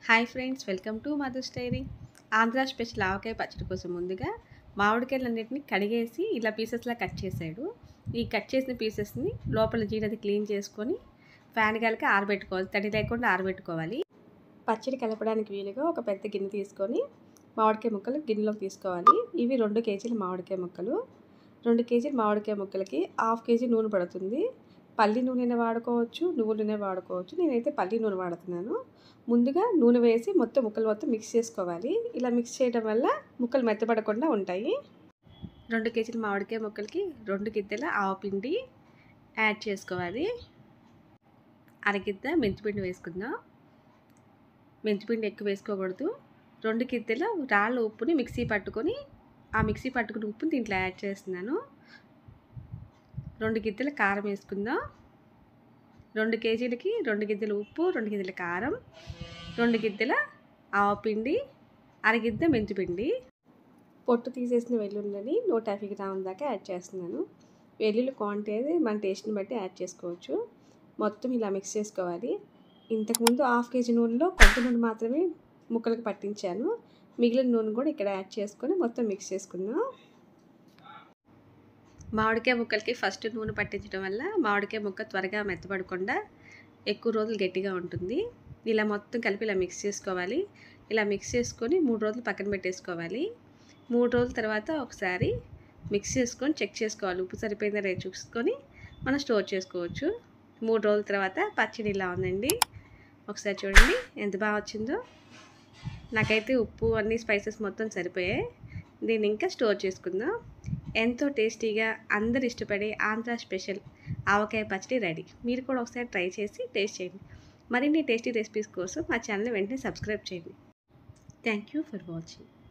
hi friends welcome to Madhu's diary Andhra special ఆవకాయ పచ్చడి కోసం ముందుగా మామిడికాయలన్నింటినీ కడిగేసి ఇలా పీసెస్లా కట్ చేశాడు ఈ కట్ చేసిన పీసెస్ని లోపల జీడది క్లీన్ చేసుకొని ఫ్యాన్ గాలికి ఆరబెట్టుకోవాలి తడి లేకుండా ఆరబెట్టుకోవాలి పచ్చడి కలపడానికి వీలుగా ఒక పెద్ద గిన్నె తీసుకొని మామిడికాయ ముక్కలు గిన్నెలోకి తీసుకోవాలి ఇవి రెండు కేజీల మామిడికాయ ముక్కలు రెండు కేజీల మామిడికాయ ముక్కలకి హాఫ్ కేజీ నూనె పడుతుంది పల్లి నూనె వాడుకోవచ్చు నువ్వుల నూనె వాడుకోవచ్చు నేనైతే పల్లి నూనె వాడుతున్నాను ముందుగా నూనె వేసి మొత్తం ముక్కలు మొత్తం మిక్స్ చేసుకోవాలి ఇలా మిక్స్ చేయడం వల్ల ముక్కలు మెత్తపడకుండా ఉంటాయి రెండు కేజీల మామిడికాయ ముక్కలకి రెండు గిద్దెల ఆవపిండి యాడ్ చేసుకోవాలి అరగిద్ద మెంతిపిండి వేసుకుందాం మెంతిపిండి ఎక్కువ వేసుకోకూడదు రెండు గిద్దెల రాళ్ళ ఉప్పుని మిక్సీ పట్టుకొని ఆ మిక్సీ పట్టుకుని ఉప్పుని దీంట్లో యాడ్ చేస్తున్నాను రెండు గిద్దెల కారం వేసుకుందాం రెండు కేజీలకి రెండు గిద్దెల ఉప్పు రెండు గిద్దెల కారం రెండు గిద్దెల ఆవపిండి అరగిద్ద మెంతిపిండి పొట్టు తీసేసిన వెల్లుల్లిని నూట యాభై గ్రాముల దాకా యాడ్ చేస్తున్నాను వెల్లుల్లి క్వాంటిటీ అనేది మన టేస్ట్ని బట్టి యాడ్ చేసుకోవచ్చు మొత్తం ఇలా మిక్స్ చేసుకోవాలి ఇంతకుముందు హాఫ్ కేజీ నూనెలో కొత్త నూనె మాత్రమే ముక్కలకు పట్టించాను మిగిలిన నూనె కూడా ఇక్కడ యాడ్ చేసుకొని మొత్తం మిక్స్ చేసుకుందాం మామిడికాయ ముక్కలకి ఫస్ట్ నూనె పట్టించడం వల్ల మామిడికాయ ముక్క త్వరగా మెత్తపడకుండా ఎక్కువ రోజులు గట్టిగా ఉంటుంది ఇలా మొత్తం కలిపి ఇలా మిక్స్ చేసుకోవాలి ఇలా మిక్స్ చేసుకొని మూడు రోజులు పక్కన పెట్టేసుకోవాలి మూడు రోజుల తర్వాత ఒకసారి మిక్స్ చేసుకొని చెక్ చేసుకోవాలి ఉప్పు సరిపోయిందా రేపు చూసుకొని మనం స్టోర్ చేసుకోవచ్చు మూడు రోజుల తర్వాత పచ్చడి ఇలా ఉందండి ఒకసారి చూడండి ఎంత బాగా వచ్చిందో నాకైతే ఉప్పు అన్ని స్పైసెస్ మొత్తం సరిపోయాయి దీన్ని ఇంకా స్టోర్ చేసుకుందాం ఎంతో టేస్టీగా అందరు ఇష్టపడే ఆంధ్ర స్పెషల్ ఆవకాయ పచ్చడి రెడీ మీరు కూడా ఒకసారి ట్రై చేసి టేస్ట్ చేయండి మరిన్ని టేస్టీ రెసిపీస్ కోసం మా ఛానల్ వెంటనే సబ్స్క్రైబ్ చేయండి థ్యాంక్ యూ ఫర్ వాచింగ్